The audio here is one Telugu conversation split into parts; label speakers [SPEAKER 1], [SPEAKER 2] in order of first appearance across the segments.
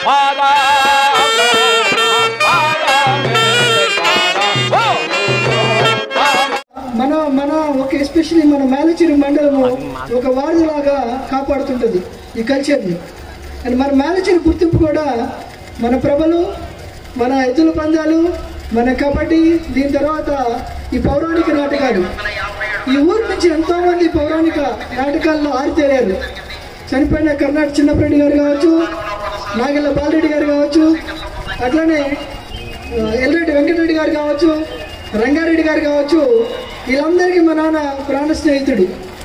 [SPEAKER 1] మన మన ఒక ఎస్పెషల్లీ మన మేలచిరి మండలము ఒక వారధిలాగా కాపాడుతుంటుంది ఈ కల్చర్ని అండ్ మన మేలచిరి గుర్తింపు కూడా మన ప్రభలు మన ఎద్దుల పందాలు మన కబడ్డీ దీని తర్వాత ఈ పౌరాణిక నాటకాలు ఈ ఊరు నుంచి ఎంతో మంది పౌరాణిక నాటకాల్లో ఆరితేరారు చనిపోయిన కర్ణాటక చిన్నప్పరెడ్డి గారు కావచ్చు నాగెల్ల బాలరెడ్డి గారు కావచ్చు అట్లనే ఆ, ఎల్రెడ్డి వెంకటరెడ్డి గారు కావచ్చు రంగారెడ్డి గారు కావచ్చు వీళ్ళందరికీ మా నాన్న ప్రాణ స్నేహితుడు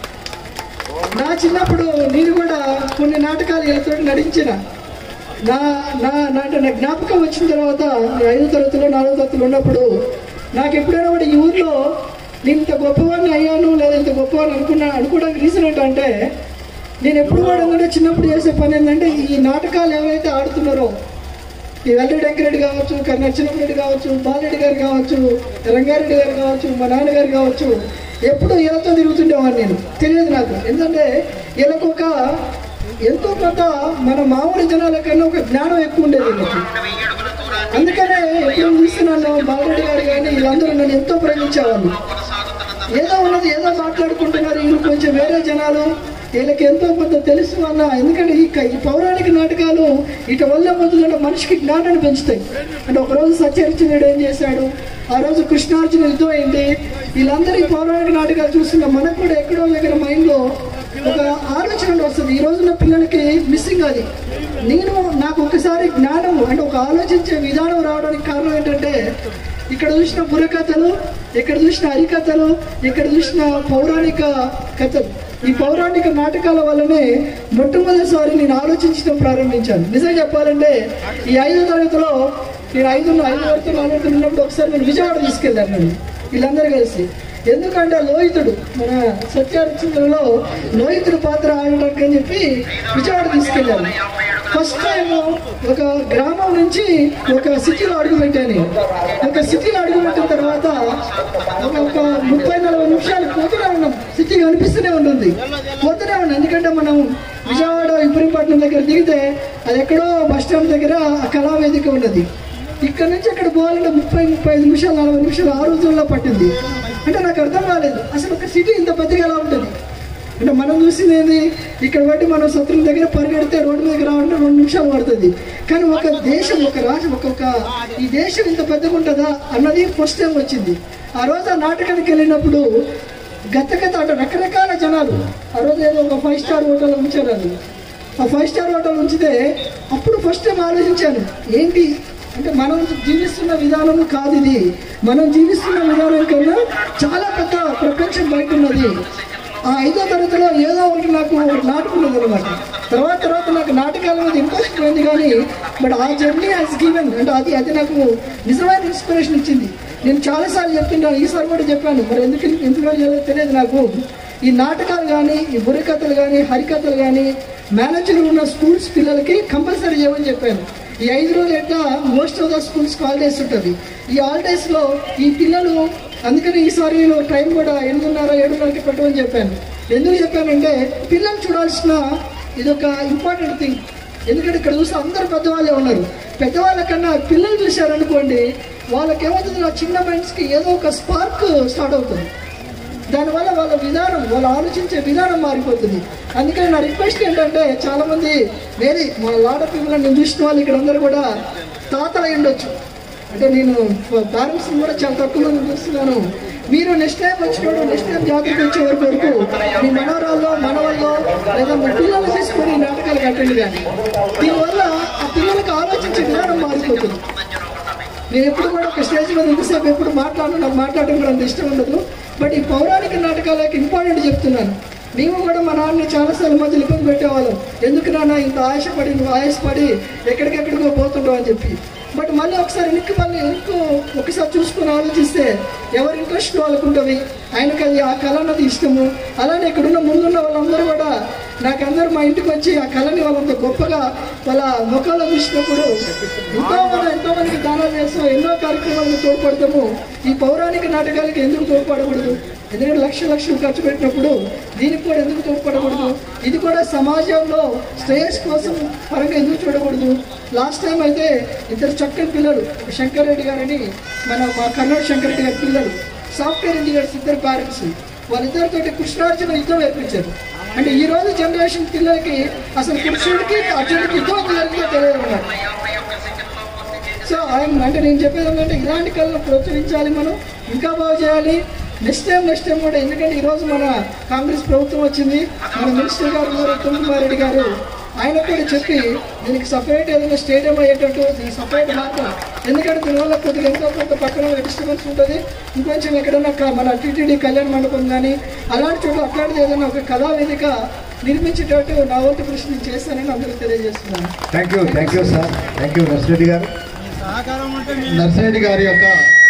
[SPEAKER 1] నా చిన్నప్పుడు నేను కూడా కొన్ని నాటకాలు వీళ్ళతో నటించిన నా నా నాట నా జ్ఞాపకం వచ్చిన తర్వాత నేను ఐదో తరగతిలో నాలుగో తరగతిలో ఉన్నప్పుడు నాకు ఎప్పుడైనా కూడా ఈ ఊర్లో నేను ఇంత గొప్పవాడిని అయ్యాను లేదా ఇంత గొప్పవాడిని అనుకున్నా అనుకోవడానికి రీజన్ ఏంటంటే నేను ఎప్పుడు కూడా ఏంటంటే చిన్నప్పుడు చేసే పని ఏంటంటే ఈ నాటకాలు ఎవరైతే ఆడుతున్నారో ఈ వెల్లడి వెంకరెడ్డి కావచ్చు కర్ణ చిన్నరెడ్డి కావచ్చు బాలరెడ్డి గారు కావచ్చు రంగారెడ్డి గారు కావచ్చు మా నాన్నగారు కావచ్చు ఎప్పుడు వీళ్ళతో తిరుగుతుండేవాడిని నేను తెలియదు నాకు ఎందుకంటే వీళ్ళకు ఒక ఎంతో కొంత మన మామూలు జనాల కన్నా ఒక జ్ఞానం ఎక్కువ ఉండేది వీళ్ళకి అందుకనే ఎప్పుడు చూస్తున్నాను బాలరెడ్డి గారు కానీ వీళ్ళందరూ నన్ను ఎంతో ప్రేమించేవాళ్ళు ఏదో ఉన్నది ఏదో మాట్లాడుకుంటున్నారు వీళ్ళు కొంచెం వేరే జనాలు వీళ్ళకి ఎంతో కొంత తెలుసు అన్న ఎందుకంటే ఈ క- ఈ పౌరాణిక నాటకాలు ఇట వల్ల మొదలు మనిషికి జ్ఞానాన్ని పెంచుతాయి అంటే ఒకరోజు సత్యహరిచంద్రుడు ఏం చేశాడు ఆ రోజు కృష్ణార్జున యుద్ధం అయింది వీళ్ళందరూ ఈ పౌరాణిక నాటకాలు చూస్తున్న మనకు కూడా ఎక్కడో దగ్గర మైండ్లో ఒక ఆలోచన వస్తుంది ఈ రోజున పిల్లలకి మిస్సింగ్ అది నేను నాకు ఒకసారి జ్ఞానం అంటే ఒక ఆలోచించే విధానం రావడానికి కారణం ఏంటంటే ఇక్కడ చూసిన బుర్రకథలు ఇక్కడ చూసిన హరికథలు ఇక్కడ చూసిన పౌరాణిక కథలు ఈ పౌరాణిక నాటకాల వల్లనే మొట్టమొదటిసారి నేను ఆలోచించడం ప్రారంభించాను నిజం చెప్పాలంటే ఈ ఐదో తరగతిలో నేను ఐదు ఐదు వరకు నాలుగు వరకు ఉన్నప్పుడు ఒకసారి నేను విజయవాడ తీసుకెళ్ళాను నన్ను వీళ్ళందరూ కలిసి ఎందుకంటే లోహితుడు మన సత్యారచంద్రలో లోహితుడు పాత్ర ఆడటానికి అని చెప్పి విజయవాడ తీసుకెళ్ళాను ఫస్ట్ టైం ఒక గ్రామం నుంచి ఒక సిటీలో అడుగు పెట్టాను ఒక సిటీలో అడుగు పెట్టిన తర్వాత ఒక ఒక ముప్పై నలభై నిమిషాలు పోతూనే ఉన్నాం సిటీ కనిపిస్తూనే ఉంటుంది పోతూనే ఉన్నాం ఎందుకంటే మనం విజయవాడ ఇబ్రహీంపట్నం దగ్గర దిగితే అది ఎక్కడో బస్ స్టాండ్ దగ్గర ఆ కళావేదిక ఉన్నది ఇక్కడ నుంచి అక్కడ పోవాలంటే ముప్పై ముప్పై ఐదు నిమిషాలు నలభై నిమిషాలు ఆ రోజుల్లో పట్టింది అంటే నాకు అర్థం కాలేదు అసలు ఒక సిటీ ఇంత పెద్దగా ఎలా ఉంటుంది అంటే మనం చూసింది ఏంది ఇక్కడ బట్టి మనం శత్రువుల దగ్గర పరిగెడితే రోడ్డు మీదకి రావాలంటే రెండు నిమిషాలు పడుతుంది కానీ ఒక దేశం ఒక రాష్ట్రం ఒక్కొక్క ఈ దేశం ఇంత పెద్దగా ఉంటుందా అన్నది ఫస్ట్ టైం వచ్చింది ఆ రోజు ఆ నాటకానికి వెళ్ళినప్పుడు గత గత అంటే రకరకాల జనాలు ఆ రోజు ఏదో ఒక ఫైవ్ స్టార్ హోటల్ ఉంచారు అది ఆ ఫైవ్ స్టార్ హోటల్ ఉంచితే అప్పుడు ఫస్ట్ టైం ఆలోచించాను ఏంటి అంటే మనం జీవిస్తున్న విధానం కాదు ఇది మనం జీవిస్తున్న విధానం కన్నా చాలా పెద్ద ప్రపంచం బయట ఉన్నది ఆ ఐదో తరగతిలో ఏదో ఒకటి నాకు నాటుకున్నది అనమాట తర్వాత తర్వాత నాకు నాటకాల మీద ఇంట్రెస్ట్ పోయింది కానీ బట్ ఆ జర్నీ హాస్ గివెన్ అంటే అది అది నాకు నిజమైన ఇన్స్పిరేషన్ ఇచ్చింది నేను చాలాసార్లు చెప్తుంటాను ఈసారి కూడా చెప్పాను మరి ఎందుకు ఎందుకు చేయలేదో తెలియదు నాకు ఈ నాటకాలు కానీ ఈ బుర్రకథలు కానీ హరికథలు కానీ మేనేజర్ ఉన్న స్కూల్స్ పిల్లలకి కంపల్సరీ చేయమని చెప్పాను ఈ ఐదు రోజులు ఎట్లా most of the schools holidays ఉంటుంది ఈ హాలిడేస్లో ఈ పిల్లలు అందుకని ఈసారి నేను టైం కూడా ఎనిమిదిన్నర ఏడున్నరకి పెట్టమని చెప్పాను ఎందుకు చెప్పానంటే పిల్లలు చూడాల్సిన ఇది ఒక ఇంపార్టెంట్ థింగ్ ఎందుకంటే ఇక్కడ చూస్తే అందరు పెద్దవాళ్ళే ఉన్నారు పెద్దవాళ్ళ కన్నా పిల్లలు చూశారనుకోండి వాళ్ళకి ఏమవుతుంది నా చిన్న మైండ్స్కి ఏదో ఒక స్పార్క్ స్టార్ట్ అవుతుంది దానివల్ల వాళ్ళ విధానం వాళ్ళు ఆలోచించే విధానం మారిపోతుంది అందుకని నా రిక్వెస్ట్ ఏంటంటే చాలా మంది వేరే మా లాట్ ఆఫ్ పీపుల్ నేను చూసిన వాళ్ళు ఇక్కడ అందరూ కూడా తాతలు అయి ఉండొచ్చు అంటే నేను పేరెంట్స్ కూడా చాలా తక్కువ మంది చూస్తున్నాను మీరు నెక్స్ట్ టైం వచ్చినప్పుడు నెక్స్ట్ టైం జాతరకు వచ్చే వరకు వరకు మీ మనవరాల్లో మనవల్లో లేదా మీ పిల్లలు తీసుకొని ఈ నాటకాలు కట్టండి కానీ దీనివల్ల ఆ పిల్లలకు ఆలోచించే విధానం మారిపోతుంది నేను ఎప్పుడు కూడా ఒక స్టేజ్ మీద ఇంతసేపు ఎప్పుడు మాట్లాడను నాకు మాట్లాడడం కూడా అంత ఇష్టం ఉండదు బట్ ఈ పౌరాణిక నాటకాలకి ఇంపార్టెంట్ చెప్తున్నాను మేము కూడా మా నాన్న చాలాసార్లు మధ్యలో ఇబ్బంది పెట్టేవాళ్ళం ఎందుకు నాన్న ఇంత ఆశపడి నువ్వు ఆయాసపడి ఎక్కడికెక్కడికో పోతుంటావు అని చెప్పి బట్ మళ్ళీ ఒకసారి వెనక్కి మళ్ళీ వెనక్కు ఒకసారి చూసుకొని ఆలోచిస్తే ఎవరి ఇంట్రెస్ట్ వాళ్ళకు ఉంటుంది ఆయనకి అది ఆ కళ అన్నది ఇష్టము అలానే ఇక్కడున్న ముందున్న వాళ్ళందరూ కూడా నాకు అందరూ మా ఇంటికి వచ్చి ఆ కళని వాళ్ళంత గొప్పగా వాళ్ళ ముఖాల్లో చూసినప్పుడు ఎంతో మంది ఎంతో మందికి దానాలు చేస్తాం ఎన్నో కార్యక్రమాలకు తోడ్పడతాము ఈ పౌరాణిక నాటకాలకి ఎందుకు తోడ్పడకూడదు ఎందుకంటే లక్ష లక్షలు ఖర్చు పెట్టినప్పుడు దీనికి కూడా ఎందుకు తోడ్పడకూడదు ఇది కూడా సమాజంలో శ్రేయస్ కోసం పరంగా ఎందుకు చూడకూడదు లాస్ట్ టైం అయితే ఇద్దరు చక్కని పిల్లలు శంకర్ రెడ్డి గారని మన మా కర్ణాటక శంకర్ రెడ్డి గారి పిల్లలు సాఫ్ట్వేర్ ఇంజనీర్స్ ఇద్దరు పేరెంట్స్ వాళ్ళిద్దరితోటి కృష్ణార్జున యుద్ధం నేర్పించారు అంటే ఈ రోజు జనరేషన్ పిల్లలకి అసలు కృష్ణుడికి అర్జునుడికి యుద్ధం జరిగిందో తెలియదు అన్నమాట సో ఆయన అంటే నేను చెప్పేది ఏంటంటే ఇలాంటి కళను ప్రోత్సహించాలి మనం ఇంకా బాగా చేయాలి నెక్స్ట్ టైం నెక్స్ట్ టైం కూడా ఎందుకంటే ఈరోజు మన కాంగ్రెస్ ప్రభుత్వం వచ్చింది మన మినిస్టర్ గారు ఉన్నారు ఉత్తమ్ కుమార్ రెడ్డి గారు ఆయన కూడా చెప్పి దీనికి సపరేట్ ఏదైనా స్టేడియం అయ్యేటట్టు దీనికి సపరేట్ మార్గం ఎందుకంటే దీనివల్ల కొద్దిగా ఎంతో కొంత పక్కన డిస్టర్బెన్స్ ఉంటుంది ఇంకొంచెం ఎక్కడైనా క- మన టీటీడీ కళ్యాణ మండపం కానీ అలాంటి చోట్ల అట్లాంటిది ఏదైనా ఒక కళావేదిక నిర్మించేటట్టు నా వంతు కృషి నేను చేస్తానని అందరికీ తెలియజేస్తున్నాను
[SPEAKER 2] thank you thank you sir thank you Narsireddy garu Narsireddy గారి యొక్క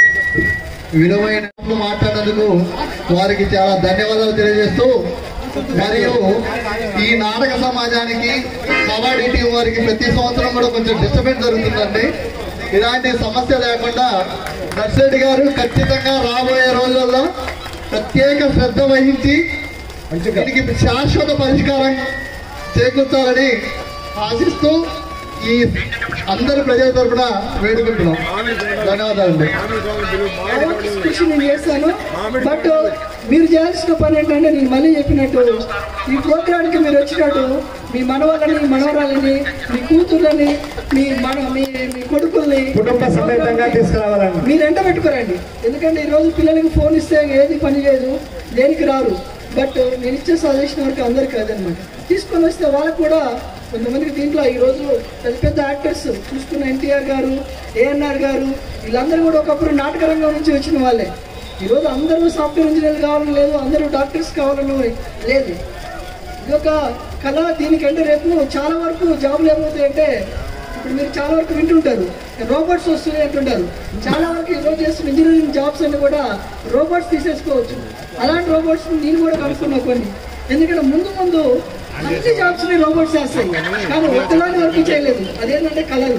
[SPEAKER 2] విలువైన మాటలు మాట్లాడినందుకు వారికి చాలా ధన్యవాదాలు తెలియజేస్తూ మరియు ఈ నాటక సమాజానికి కబడ్డీ టీం వారికి ప్రతి సంవత్సరం కూడా కొంచెం డిస్టర్బెన్స్ జరుగుతుందండి ఇలాంటి సమస్య లేకుండా నర్సిరెడ్డి గారు ఖచ్చితంగా రాబోయే రోజుల్లో ప్రత్యేక శ్రద్ధ వహించి దీనికి శాశ్వత పరిష్కారం చేకూర్చాలని ఆశిస్తూ ఈ అందరి ప్రజల తరపున వేడుకుంటున్నాం ధన్యవాదాలండి
[SPEAKER 1] అవన్నీ కృషి నేను చేస్తాను బట్ మీరు చేయాల్సిన పని ఏంటంటే నేను మళ్ళీ చెప్పినట్టు ఈ ప్రోగ్రాంకి మీరు వచ్చినట్టు మీ మనవాళ్ళని మనవరాలని మీ కూతుర్లని మీ మన మీ మీ కొడుకుల్ని
[SPEAKER 2] కుటుంబ సమేతంగా తీసుకురావాలండి
[SPEAKER 1] మీరు ఎంట పెట్టుకోరండి ఎందుకంటే ఈరోజు పిల్లలకి ఫోన్ ఇస్తే ఏది పని చేయదు దేనికి రారు బట్ నేను ఇచ్చే సజెషన్ వరకు అందరికి కాదనమాట తీసుకొని వస్తే వాళ్ళకు కూడా కొంతమందికి దీంట్లో ఈరోజు పెద్ద పెద్ద యాక్టర్స్ చూసుకున్న ఎన్టీఆర్ గారు ఏఎన్ఆర్ గారు వీళ్ళందరూ కూడా ఒకప్పుడు నాటక రంగం నుంచి వచ్చిన వాళ్ళే ఈరోజు అందరూ సాఫ్ట్వేర్ ఇంజనీర్లు కావాలని లేదు అందరూ డాక్టర్స్ కావాలని లేదు ఇది ఒక కళ దీనికంటే రేపు చాలా వరకు జాబులు ఏమవుతాయంటే ఇప్పుడు మీరు చాలా వరకు వింటుంటారు రోబోట్స్ వస్తున్నాయి అంటుంటారు చాలా వరకు ఈరోజు చేస్తున్న ఇంజనీరింగ్ జాబ్స్ అన్ని కూడా రోబోట్స్ తీసేసుకోవచ్చు అలాంటి రోబోట్స్ నేను కూడా కనుక్కున్నా కొన్ని ఎందుకంటే ముందు ముందు అన్ని జాబ్స్ ని రోబోట్స్ చేస్తాయి కానీ ఒక్కదాని వరకు చేయలేదు అదేంటంటే కళలు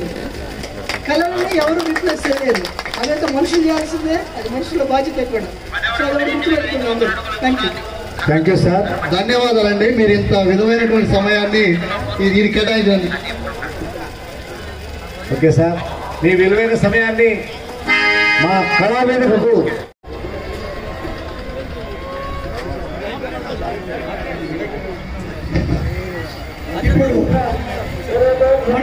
[SPEAKER 1] కళలని ఎవరు రిప్లేస్ చేయలేదు అదైతే మనుషులు చేయాల్సిందే అది మనుషుల బాధ్యత కూడా సో అది గుర్తుపెట్టుకున్నాం అందరూ thank you
[SPEAKER 2] thank you sir ధన్యవాదాలండి మీరు ఇంత విలువైనటువంటి సమయాన్ని ఈ- దీనికి కేటాయించండి ఓకే సార్ మీ విలువైన సమయాన్ని మా కళావేదికకు
[SPEAKER 1] ఇప్పుడు మన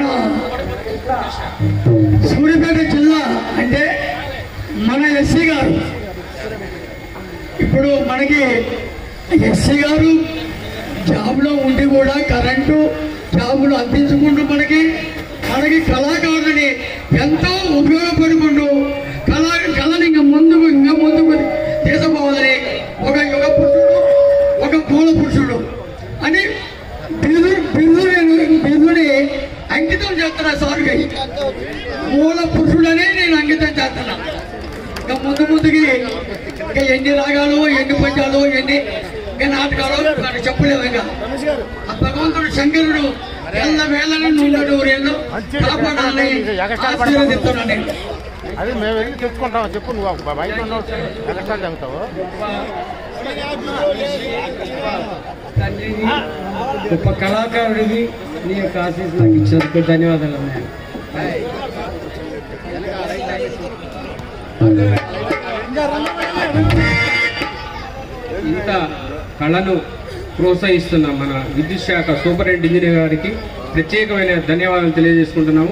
[SPEAKER 1] సూర్యాపేట జిల్లా అంటే మన ఎస్సీ గారు ఇప్పుడు మనకి ఎస్సీ గారు జాబ్లో ఉండి కూడా కరెంటు జాబులు అందించుకుంటూ మనకి మనకి కళాకారులని ఎంతో ఉపయోగపడుకుంటూ కళా కళని ఇంకా ముందుకు ఇంకా ముందుకు తీసుకుపోవాలని ఒక యుగ పురుషుడు ఒక మూల పురుషుడు అని బిరుదు బిరుదు బిరుదుని అంకితం చేస్తున్నా సారుగా మూల పురుషుడనే నేను అంకితం చేస్తున్నా ఇంకా ముందు ముందుకి ఇంకా ఎన్ని రాగాలు ఎన్ని పద్యాలు ఎన్ని ఇంకా నాటకాలు మనం చెప్పలేము ఇంకా ఆ భగవంతుడు శంకరుడు ఎల్ల వేళని నుండి రేళ్ళు కాపాడాలని ఆశీర్వదిస్తున్నాను నేను
[SPEAKER 3] అది మేము వెళ్ళి తెచ్చుకుంటాం చెప్పు నువ్వు బయట ఉండవు ఎలక్ట్రాల్ చదువుతావు
[SPEAKER 4] గొప్ప కళాకారుడివి నీ యొక్క ఆశీస్సు నాకు ఇచ్చినందుకు ధన్యవాదాలు అన్నయ్య ఇంత కళను ప్రోత్సహిస్తున్న మన విద్యుత్ శాఖ సూపరింటెండెంట్ ఇంజనీర్ గారికి ప్రత్యేకమైన ధన్యవాదాలు తెలియజేసుకుంటున్నాము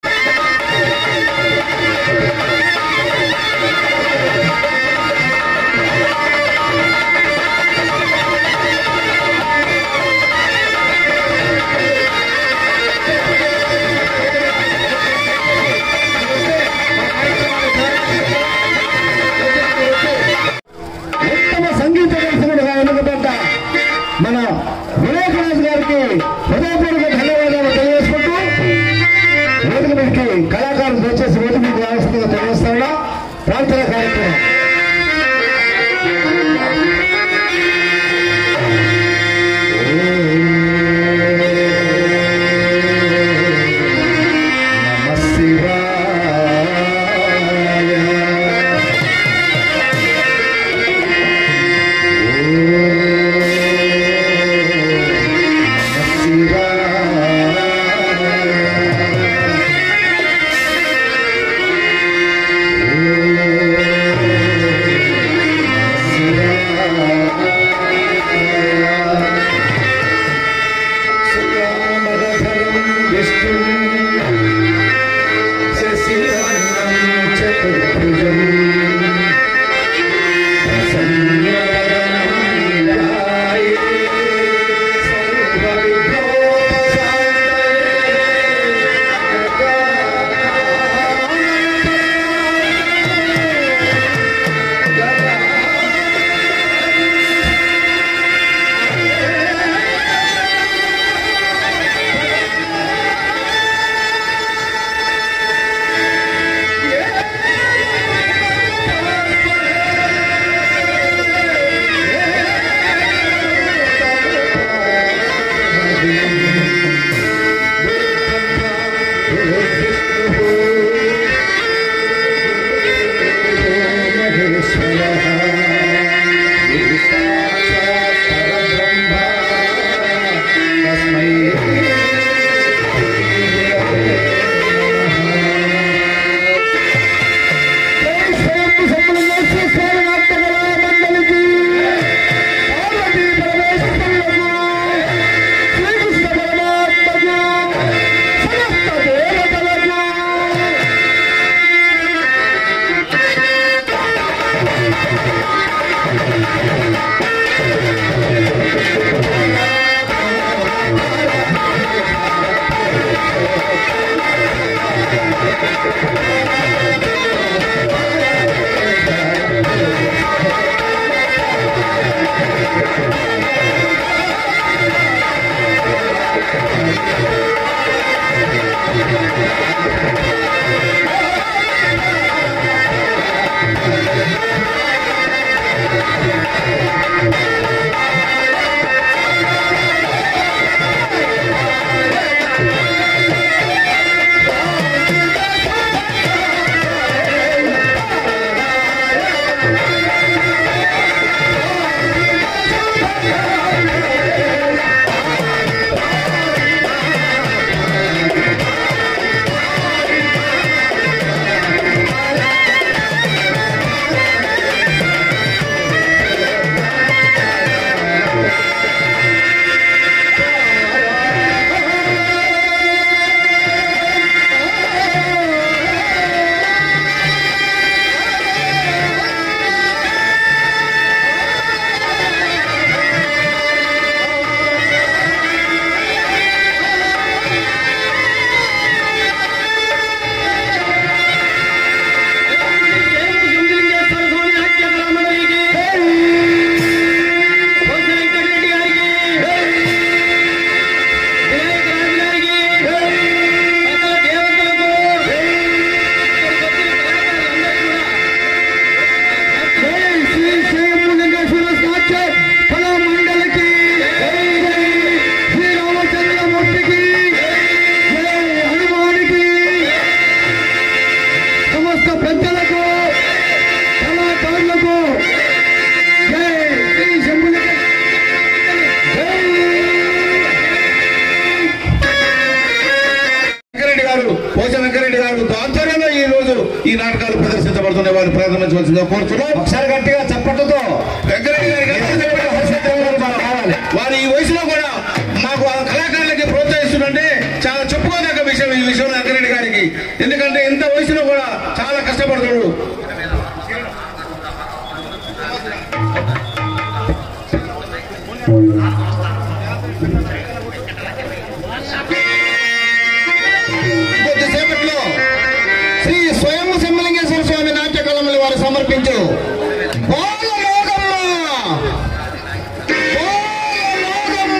[SPEAKER 2] ఉత్తమ సంగీత దర్శకుడుగా ఎన్నుకబడ్డ మన వినాయక రాజు గారికి హృదయపూర్వక ధన్యవాదాలు తెలియజేసుకుంటూ వేదిక మీదకి కళాకారులు వచ్చేసి వేదిక మీకు ఆవశ్యకంగా సమస్త పెద్దలకు కళాకారులకు జై శ్రీ శంభులింగ జై
[SPEAKER 5] వెంకరెడ్డి గారు పోచ వెంకరెడ్డి గారు ఆధ్వర్యంలో ఈ రోజు ఈ నాటకాలు ప్రదర్శించబడుతున్నాయి వారు ప్రారంభించవలసిందిగా కోరుతున్నాం ఒకసారి గట్టిగా చప్పట్లతో వెంకరెడ్డి గారికి అందరూ చెప్పండి, హర్షధ్వానాలు మనం రావాలి. వారు ఈ వయసులో కూడా మాకు ఆ కళాకారులకి ప్రోత్సహిస్తుందంటే చాలా చెప్పుకోదగ్గ విషయం ఈ విషయంలో వెంకరెడ్డి గారికి ఎందుకంటే ఇంత వయసులో కూడా చాలా కష్టపడుతున్నాడు కొద్దిసేపట్లో శ్రీ స్వయం సింహలింగేశ్వర స్వామి నాట్య కళములు వారు సమర్పించు బాలలోకమ్మ! బాలలోకమ్మ!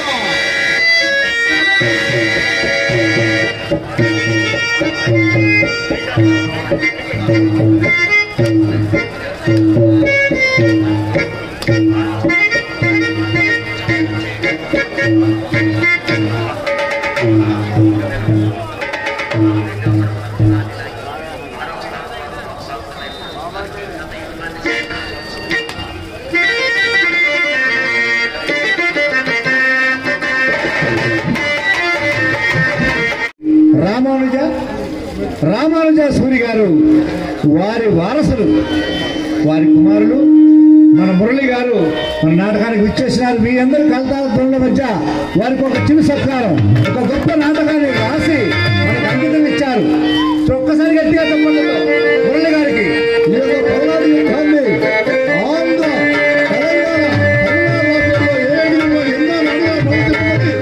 [SPEAKER 2] రామానుజ రామానుజ సూరి గారు వారి వారసులు వారి కుమారులు మన మురళి గారు మన నాటకానికి విచ్చేసినారు మీ అందరి కలతాల ధ్వనుల మధ్య వారికి ఒక చిన్న సత్కారం ఒక గొప్ప నాటకాన్ని రాసి మనకు అంకితం ఇచ్చారు సో ఒక్కసారి గట్టిగా చెప్పండి మురళి గారికి ఈ యొక్క పౌరాణిక యుద్ధాన్ని ఆంధ్ర తెలంగాణ తమిళనాడు రాష్ట్రంలో ఏ విధంగా ఎన్నో నడుమ భవిష్యత్తులోకి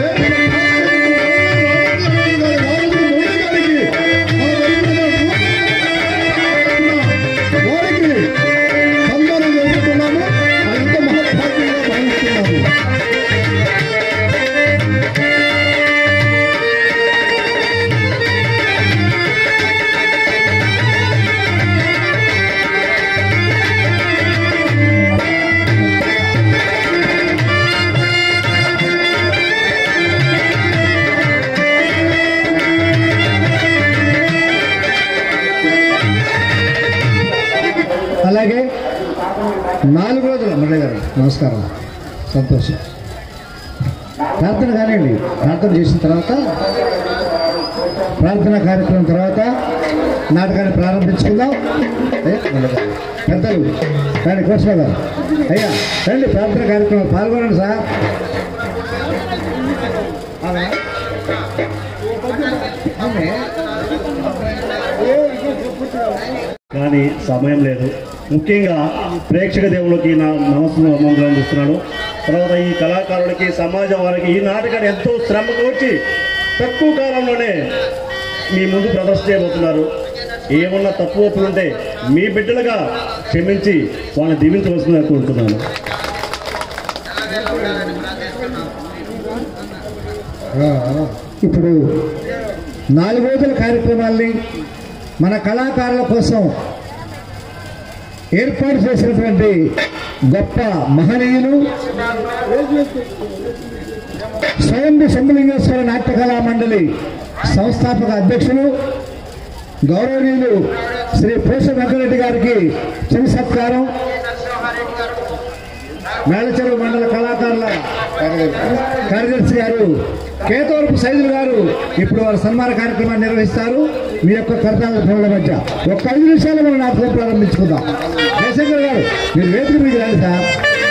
[SPEAKER 2] వారికి సన్మానం చేస్తున్నాము అంత మహత్భాగ్యంగా భావిస్తున్నాము అలాగే నాలుగు రోజులు మురళి గారు నమస్కారం సంతోషం ప్రార్థన కానివ్వండి ప్రార్థన చేసిన తర్వాత ప్రార్థన కార్యక్రమం తర్వాత నాటకాన్ని ప్రారంభించుకుందాం ఏ, మురళి గారు. పెద్దలు కానీ కృష్ణ గారు అయ్యా రండి ప్రార్థన కార్యక్రమం పాల్గొనండి సార్ ఆమె ఆమె
[SPEAKER 6] కానీ సమయం లేదు ముఖ్యంగా ప్రేక్షక దేవులకి నా నమస్కారం అందిస్తున్నాను తర్వాత ఈ కళాకారులకి సమాజం వారికి ఈ నాటకాన్ని ఎంతో శ్రమకు వచ్చి తక్కువ కాలంలోనే మీ ముందు ప్రదర్శన చేయబోతున్నారు ఏమన్నా తప్పు ఒప్పులు ఉంటే మీ బిడ్డలుగా క్షమించి వాళ్ళని దీవించవలసిందిగా కోరుతున్నాను
[SPEAKER 2] ఇప్పుడు నాలుగు రోజుల కార్యక్రమాల్ని మన కళాకారుల కోసం ఏర్పాటు చేసినటువంటి గొప్ప మహనీయులు స్వయంభు శంభులింగేశ్వర నాట్య కళా మండలి సంస్థాపక అధ్యక్షులు గౌరవనీయులు శ్రీ పోష వెంకరెడ్డి గారికి చిరు సత్కారం మేళచెరువు మండల కళాకారుల కార్యదర్శి గారు కేతవరపు సైదులు గారు ఇప్పుడు వారి సన్మాన కార్యక్రమాన్ని నిర్వహిస్తారు మీ యొక్క కర్తాల పనుల మధ్య ఒక్క ఐదు నిమిషాలు మనం నాటకం ప్రారంభించుకుందాం జయశంకర్ గారు మీరు వేదిక మీకు రండి సార్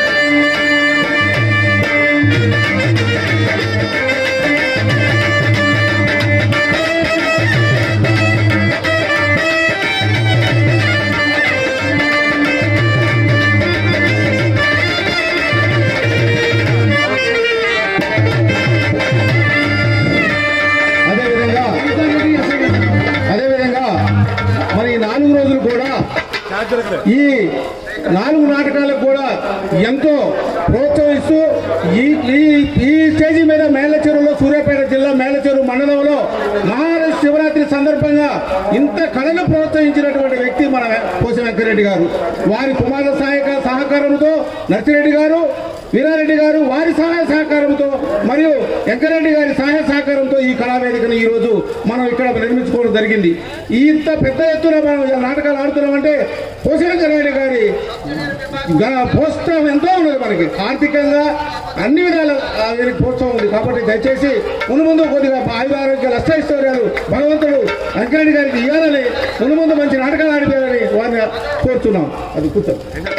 [SPEAKER 5] అదేవిధంగా అదేవిధంగా మరి ఈ నాలుగు రోజులు కూడా ఈ నాలుగు నాటకాలకు కూడా ఎంతో ప్రోత్సహిస్తూ ఈ ఈ ఈ స్టేజీ మీద మేళ్ళచెరువులో సూర్యాపేట జిల్లా మేళ్ళచెరువు మండలంలో మహారాష్ట్ర శివరాత్రి సందర్భంగా ఇంత కళను ప్రోత్సహించినటువంటి వ్యక్తి మన పోస వెంకరెడ్డి గారు వారి కుమారుల సహాయక సహకారంతో నర్సిరెడ్డి గారు వీరారెడ్డి గారు వారి సహాయ సహకారంతో మరియు వెంకరెడ్డి గారి సహాయ సహకారంతో ఈ కళావేదికను ఈ రోజు మనం ఇక్కడ నిర్మించుకోవడం జరిగింది ఈ ఇంత పెద్ద ఎత్తున మనం ఈ నాటకాలు ఆడుతున్నామంటే పోషణకరెడ్డి గారి గ- ప్రోత్సాహం ఎంతో ఉన్నది మనకి ఆర్థికంగా అన్ని విధాల ఆ, వీరికి ప్రోత్సాహం ఉంది కాబట్టి దయచేసి ముందు ముందు కొద్దిగా ఆయుధ ఆరోగ్యాలు అష్టైశ్వర్యాలు భగవంతుడు వెంకరెడ్డి గారికి ఇవ్వాలని ముందు ముందు మంచి నాటకాలు ఆడిపోయాలని వారిని కోరుతున్నాం అది కూర్చో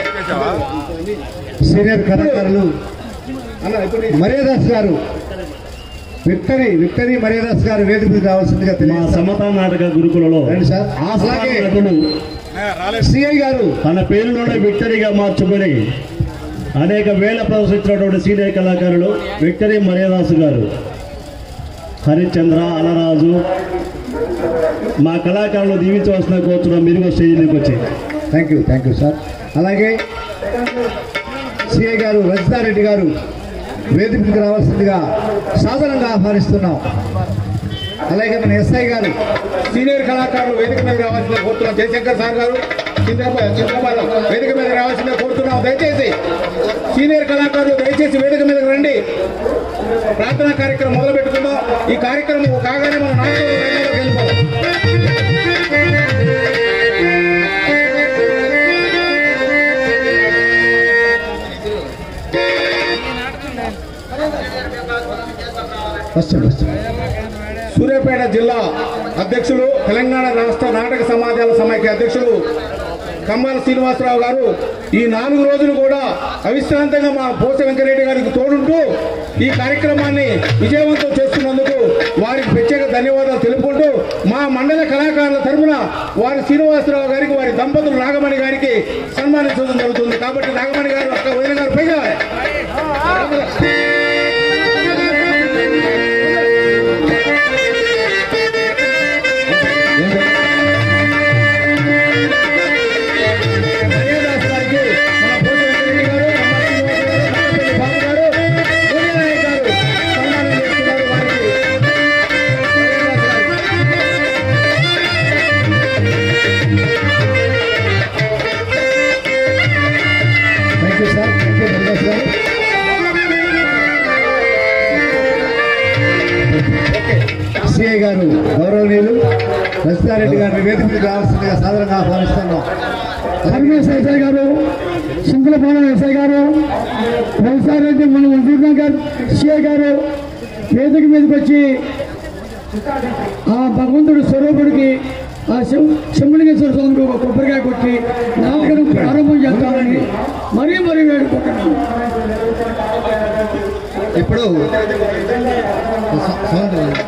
[SPEAKER 2] సీనియర్ కళాకారులు
[SPEAKER 5] అన్న ఇప్పుడు
[SPEAKER 2] మర్యాదాస్ గారు విక్టరీ విక్టరీ మర్యాదాస్ గారు వేదిక మీద రావాల్సిందిగా
[SPEAKER 6] మా
[SPEAKER 2] తెలియదు
[SPEAKER 6] సమతా నాటక గురుకులలో
[SPEAKER 2] రండి సార్.
[SPEAKER 6] ఆస్థాన
[SPEAKER 2] అలాగే.
[SPEAKER 6] నటుడు
[SPEAKER 2] సిఐ గారు
[SPEAKER 6] తన పేరులోనే విక్టరీగా మార్చుకొని అనేక వేల ప్రదర్శించినటువంటి సీనియర్ కళాకారులు విక్టరీ మర్యాదాసు గారు హరిశ్చంద్ర అలరాజు మా కళాకారులు దీవించవలసిన కోరుతున్నాం మీరు కూడా స్టేజ్ మీదకి వచ్చి
[SPEAKER 2] thank you thank you sir అలాగే సిఐ గారు రజితారెడ్డి గారు వేదికకు రావాల్సిందిగా సాధారణంగా ఆహ్వానిస్తున్నాం అలాగే మన ఎస్ఐ గారు
[SPEAKER 5] సీనియర్ కళాకారులు వేదిక మీద రావాల్సిన కోరుతున్నాం జయశంకర్ సార్ గారు చింద్రబాద్ చింద్రబాద్ వేదిక మీద రావాల్సిన కోరుతున్నాం దయచేసి సీనియర్ కళాకారులు దయచేసి వేదిక మీదకి రండి ప్రార్థనా కార్యక్రమం మొదలు పెట్టుకుందాం ఈ కార్యక్రమం కాగానే మనం నాటకం రంగంలోకి వెళ్ళిపోదాం
[SPEAKER 2] వస్తుంది వస్తుంది
[SPEAKER 5] సూర్యాపేట జిల్లా అధ్యక్షులు తెలంగాణ రాష్ట్ర నాటక సమాజాల సమైక్య అధ్యక్షులు కమ్మాల శ్రీనివాసరావు గారు ఈ నాలుగు రోజులు కూడా అవిశ్రాంతంగా మా పోస వెంకరెడ్డి గారికి తోడుంటూ ఈ కార్యక్రమాన్ని విజయవంతం చేస్తున్నందుకు వారికి ప్రత్యేక ధన్యవాదాలు తెలుపుకుంటూ మా మండల కళాకారుల తరఫున వారి శ్రీనివాసరావు గారికి వారి దంపతులు నాగమణి గారికి సన్మానించడం జరుగుతుంది కాబట్టి నాగమణి గారు అక్క వదిన గారు పైగా మర్యాదాస్ గారికి మన పోటీ వెంకటరెడ్డి గారు, అమ్మ శ్రీనివాసరావు గారు, నక్కపల్లి బాబు గారు, సూర్యనాయక్ గారు సన్మానం చేస్తున్నారు వారికి. మర్యాదాస్ గారికి.
[SPEAKER 2] Thank you sir thank you Maryadas garu CI గారు గౌరవనీయులు రజితారెడ్డి గారిని వేదిక మీదకి రావాల్సిందిగా సాధారణంగా ఆహ్వానిస్తున్నాం
[SPEAKER 1] పరమేశ్ ఎస్ఐ గారు శంకులపాలెం ఎస్ఐ గారు వ్యవసాయరెడ్డి మన నగర్ సిఐ గారు వేదిక మీదకి వచ్చి ఆ భగవంతుడు స్వరూపుడికి ఆ శివ శంభులింగేశ్వర స్వామికి ఒక కొబ్బరికాయ కొట్టి నామకరణం ప్రారంభం చేస్తారని మరీ మరీ వేడుకుంటున్నాను
[SPEAKER 2] ఇప్పుడు సౌ- సౌండ్ రాదు.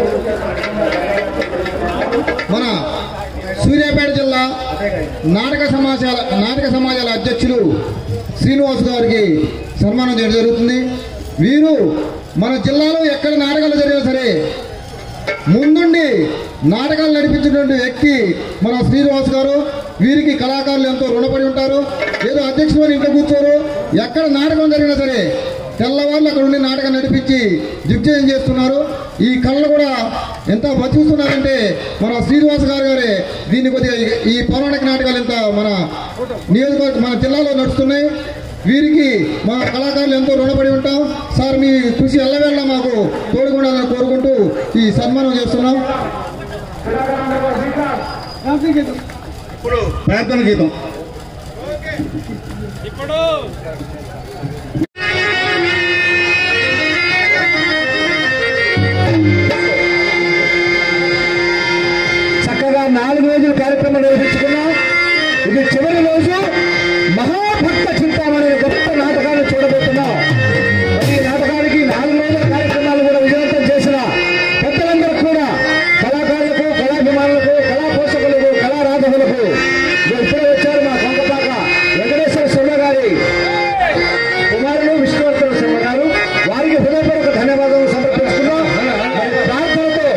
[SPEAKER 2] మన సూర్యాపేట జిల్లా నాటక సమాజాల నాటక సమాజాల అధ్యక్షులు శ్రీనివాస్ గారికి సన్మానం చేయడం జరుగుతుంది వీరు మన జిల్లాలో ఎక్కడ నాటకాలు జరిగినా సరే ముందుండి నాటకాలు నడిపించినటువంటి వ్యక్తి మన శ్రీనివాస్ గారు వీరికి కళాకారులు ఎంతో రుణపడి ఉంటారు ఏదో అధ్యక్షుడు అని ఇంట్లో కూర్చోరు ఎక్కడ నాటకం జరిగినా సరే తెల్లవాళ్ళు అక్కడ ఉండి నాటకం నడిపించి దిగ్జయం చేస్తున్నారు ఈ కళలు కూడా ఎంత బతిస్తున్నారంటే మన శ్రీనివాస్ గారు గారే దీన్ని కొద్దిగా ఈ- ఈ పౌరాణిక నాటకాలు ఎంత మన నియోజకవర్గ మన జిల్లాలో నడుస్తున్నాయి వీరికి మా కళాకారులు ఎంతో రుణపడి ఉంటాం సార్ మీ కృషి ఎల్లవేళ్ళ మాకు తోడుకుండాలని కోరుకుంటూ ఈ సన్మానం చేస్తున్నాం ప్రార్థన గీతం
[SPEAKER 7] చక్కగా నాలుగు రోజుల కార్యక్రమం నిర్వహించుకున్నాం ఇది చివరి రోజు మహాభక్త చింతామణి అనే గొప్ప నాటకాన్ని చూడబోతున్నాం మరి ఈ నాటకానికి నాలుగు రోజుల కార్యక్రమాలు కూడా విజయవంతం చేసిన పెద్దలందరూ కూడా కళాకారులకు కళాభిమానులకు కళా పోషకులకు కళారాధకులకు మీరు ఇప్పుడే వచ్చారు మా కొంగపాక వెంకటేశ్వర శర్మ గారి కుమారులు విష్ణువర్ధన శర్మ గారు వారికి హృదయపూర్వక ధన్యవాదాలు సమర్పిస్తున్నాం మరి ప్రార్థనతో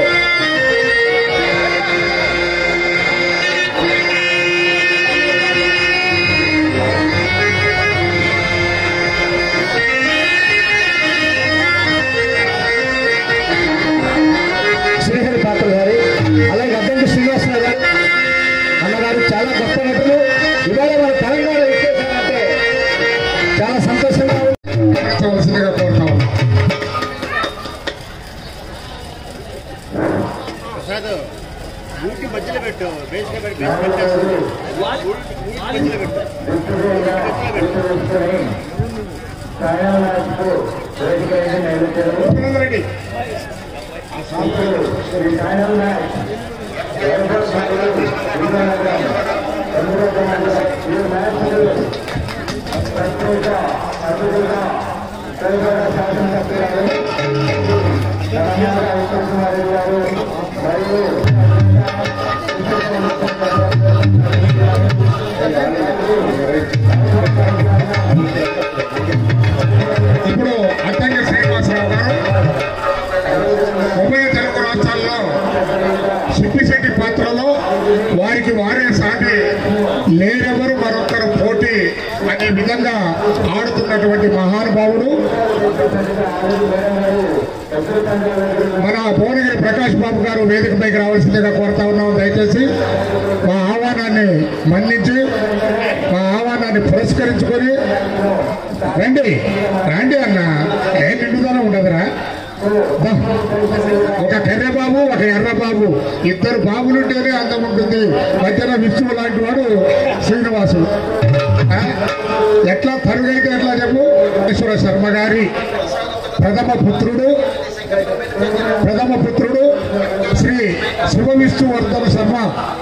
[SPEAKER 7] శ్రీహరి పాత్ర గారి అలాగే అద్దంకి శ్రీనివాసరావు గారు అన్నగారు చాలా గొప్ప నటులు ఇవాళ మన తెలంగాణ ఇచ్చేసారంటే చాలా సంతోషంగా ఉంది
[SPEAKER 2] కావాల్సిందిగా కోరుతాం
[SPEAKER 6] ప్రసాద్ ఊరికి మధ్యలో పెట్టు బేస్గా పెట్టి బేస్ పెట్టేస్తుంది ఊరికి మధ్యలో పెట్టు
[SPEAKER 3] రెడ్డి ఇప్పుడు అద్దంకి శ్రీనివాసరావు గారు ఉభయ తెలుగు రాష్ట్రాల్లో సిప్పిశెట్టి పాత్రలో వారికి వారే సాటి లేరెవరు మరొకరు పోటీ అనే విధంగా ఆడుతున్నటువంటి మహానుభావుడు మన భువనగిరి ప్రకాష్ బాబు గారు వేదికపైకి రావాల్సిందిగా కోరుతా ఉన్నాం దయచేసి మా ఆహ్వానాన్ని మన్నించి మా ఆహ్వానాన్ని పురస్కరించుకొని రండి రండి అన్న ఏ నిండుదనం ఉండదురా దా. ఒక కర్రె బాబు ఒక ఎర్ర బాబు ఇద్దరు బాబులుంటేనే అందం ఉంటుంది మధ్యన విష్ణువు లాంటి వాడు శ్రీనివాసు ఆ? ఎట్లా పరుగైతే ఎట్లా చెప్పు ఈశ్వర శర్మ గారి ప్రథమ పుత్రుడు ప్రథమ పుత్రుడు శ్రీ శివ విష్ణువర్ధన శర్మ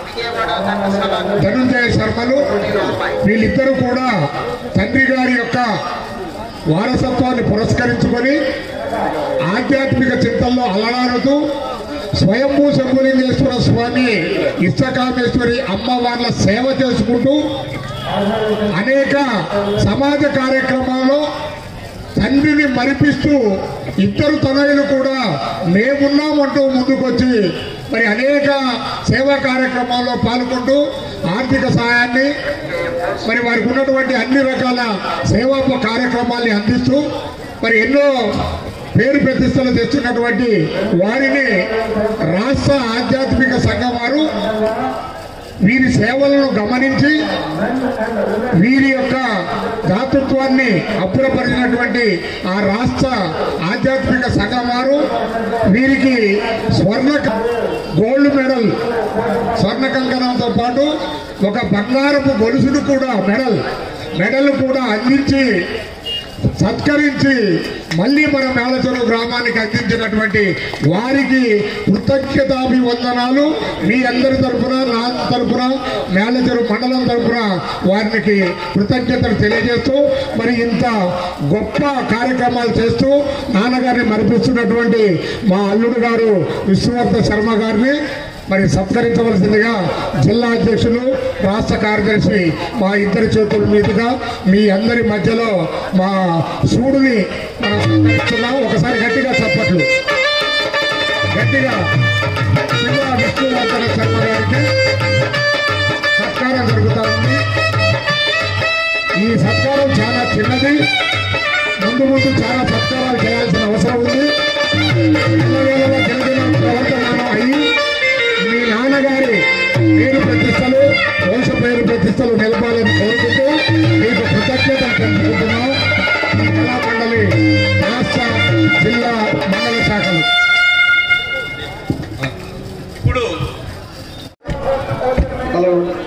[SPEAKER 3] ధనుంజయ శర్మలు వీళ్ళిద్దరూ కూడా తండ్రి గారి యొక్క వారసత్వాన్ని పురస్కరించుకొని ఆధ్యాత్మిక చింతనలో అలరారుతూ స్వయంభూ శంభులింగేశ్వర స్వామి ఇష్టకామేశ్వరి అమ్మవార్ల సేవ చేసుకుంటూ అనేక సమాజ కార్యక్రమాల్లో తండ్రిని మరిపిస్తూ ఇద్దరు తనయులు కూడా మేమున్నామంటూ ముందుకొచ్చి మరి అనేక సేవా కార్యక్రమాల్లో పాల్గొంటూ ఆర్థిక సహాయాన్ని మరి వారికి ఉన్నటువంటి అన్ని రకాల సేవా కార్యక్రమాల్ని అందిస్తూ మరి ఎన్నో పేరు ప్రతిష్టలు తెస్తున్నటువంటి వారిని రాష్ట్ర ఆధ్యాత్మిక సంఘం వారు వీరి సేవలను గమనించి వీరి యొక్క దాతృత్వాన్ని అప్పురపరిచినటువంటి ఆ రాష్ట్ర ఆధ్యాత్మిక సంఘం వారు వీరికి స్వర్ణ క- గోల్డ్ మెడల్ స్వర్ణ కంకణంతో పాటు ఒక బంగారపు గొలుసును కూడా మెడల్ మెడల్ కూడా అందించి సత్కరించి మళ్ళీ మన మేళచెరువు గ్రామానికి అందించినటువంటి వారికి కృతజ్ఞతాభివందనాలు మీ అందరి తరఫున నా తరఫున మేళచెరువు మండలం తరఫున వారికి కృతజ్ఞతలు తెలియజేస్తూ మరి ఇంత గొప్ప కార్యక్రమాలు చేస్తూ నాన్నగారిని మరిపిస్తున్నటువంటి మా అల్లుడు గారు విష్ణువర్ధ శర్మ గారిని మరి సత్కరించవలసిందిగా జిల్లా అధ్యక్షులు రాష్ట్ర కార్యదర్శి మా ఇద్దరి చేతుల మీదుగా మీ అందరి మధ్యలో మా సూడుని మనం సత్కరిస్తున్నాం ఒకసారి గట్టిగా చప్పట్లు గట్టిగా శివ విష్ణువర్ధన శర్మ గారికి సత్కారం జరుగుతా ఉంది ఈ సత్కారం చాలా చిన్నది ముందు ముందు చాలా సత్కారాలు చేయాల్సిన అవసరం ఉంది ఎల్లవేళలా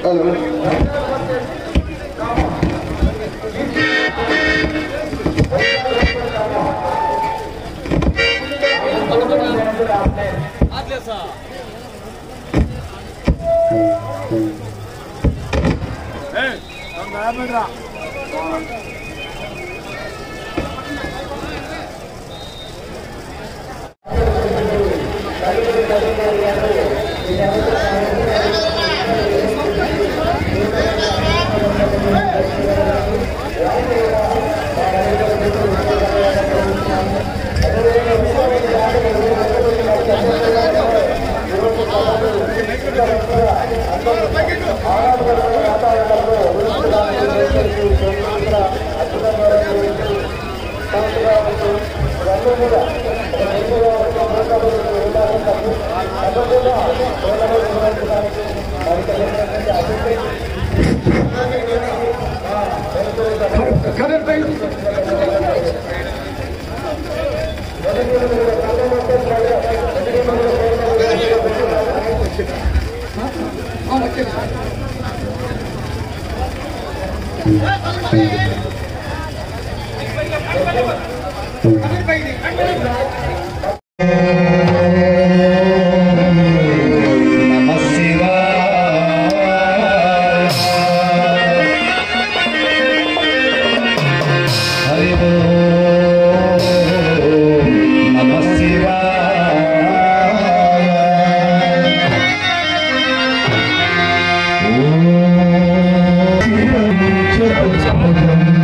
[SPEAKER 7] ఓ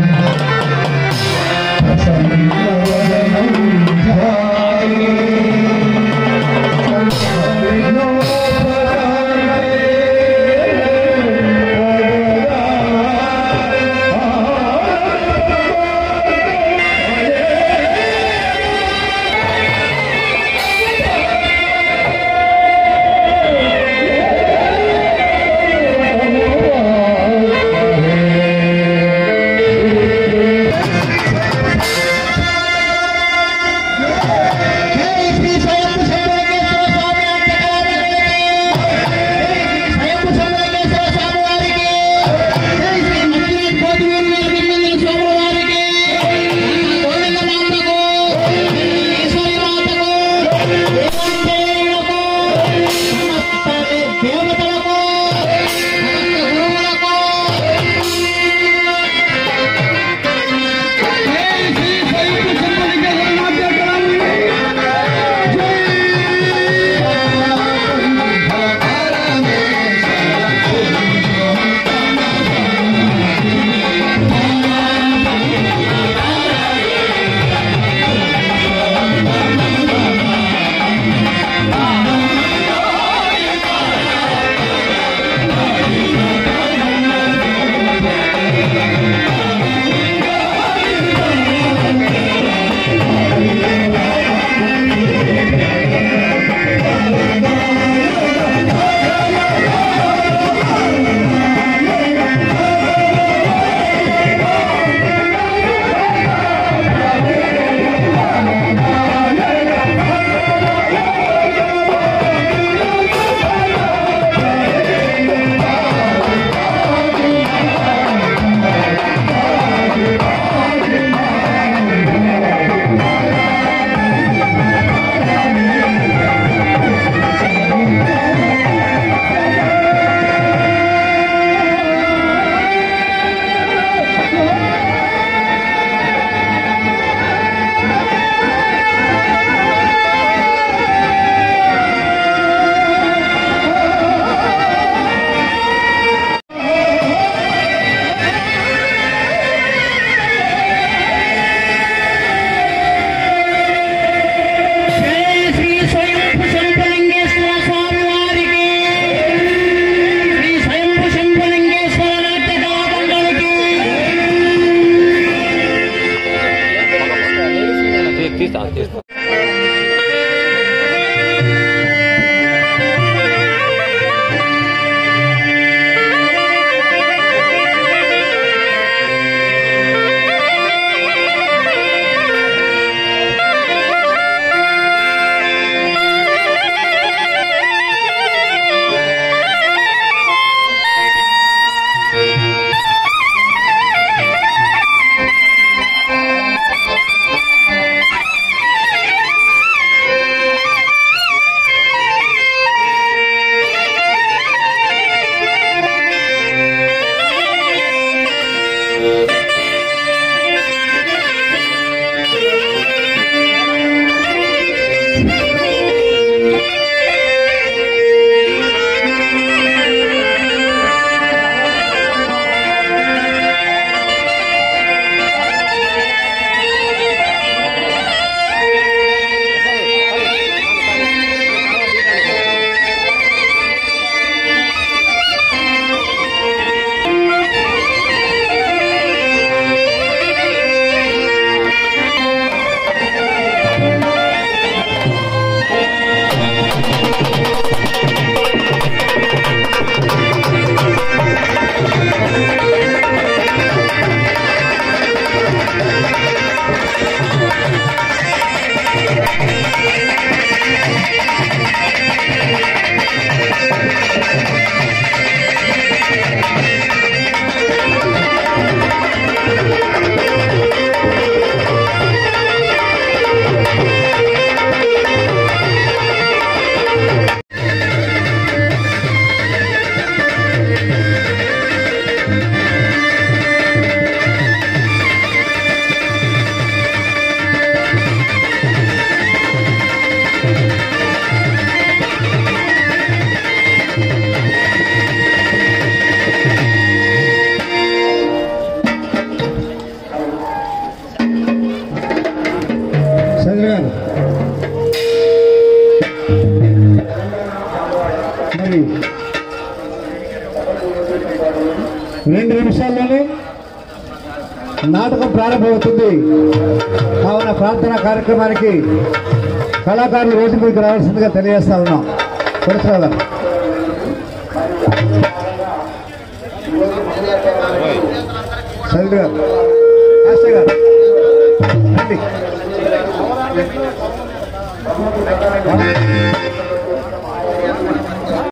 [SPEAKER 7] రెండు నిమిషాల్లోనే నాటకం ప్రారంభమవుతుంది కావున ప్రార్థనా కార్యక్రమానికి కళాకారులు వేదిక మీదకి రావాల్సిందిగా తెలియజేస్తా ఉన్నాం కొరసరావు గారు శైలు గారు ఆశ గారు రండి